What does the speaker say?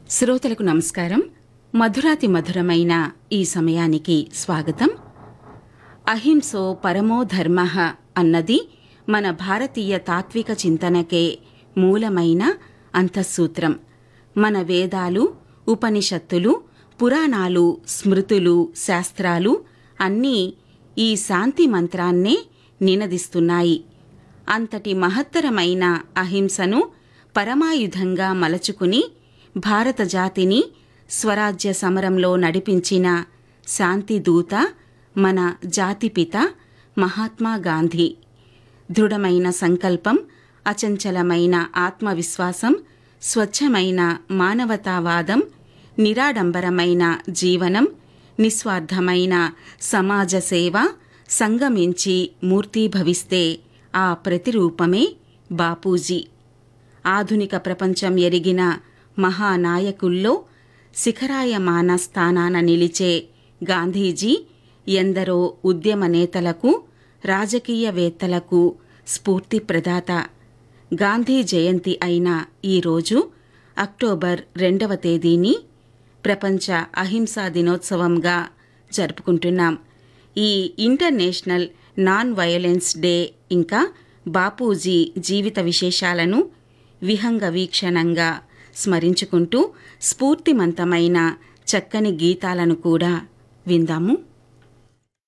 శ్రోతలకు నమస్కారం మధురాతి మధురమైన ఈ సమయానికి స్వాగతం అహింసో పరమో ధర్మ అన్నది మన భారతీయ తాత్విక చింతనకే మూలమైన అంతఃసూత్రం మన వేదాలు ఉపనిషత్తులు పురాణాలు స్మృతులు శాస్త్రాలు అన్నీ ఈ శాంతి మంత్రాన్నే నినదిస్తున్నాయి అంతటి మహత్తరమైన అహింసను పరమాయుధంగా మలచుకుని భారత జాతిని స్వరాజ్య సమరంలో నడిపించిన శాంతిదూత మన జాతిపిత మహాత్మా గాంధీ దృఢమైన సంకల్పం అచంచలమైన ఆత్మవిశ్వాసం స్వచ్ఛమైన మానవతావాదం నిరాడంబరమైన జీవనం నిస్వార్థమైన సమాజ సేవ సంగమించి మూర్తీభవిస్తే ఆ ప్రతిరూపమే బాపూజీ ఆధునిక ప్రపంచం ఎరిగిన మహానాయకుల్లో శిఖరాయమాన స్థానాన నిలిచే గాంధీజీ ఎందరో ఉద్యమ నేతలకు రాజకీయవేత్తలకు స్ఫూర్తి ప్రదాత గాంధీ జయంతి అయిన ఈరోజు అక్టోబర్ రెండవ తేదీని ప్రపంచ అహింసా దినోత్సవంగా జరుపుకుంటున్నాం ఈ ఇంటర్నేషనల్ నాన్ వయలెన్స్ డే ఇంకా బాపూజీ జీవిత విశేషాలను విహంగ వీక్షణంగా స్మరించుకుంటూ స్ఫూర్తిమంతమైన చక్కని గీతాలను కూడా విందాము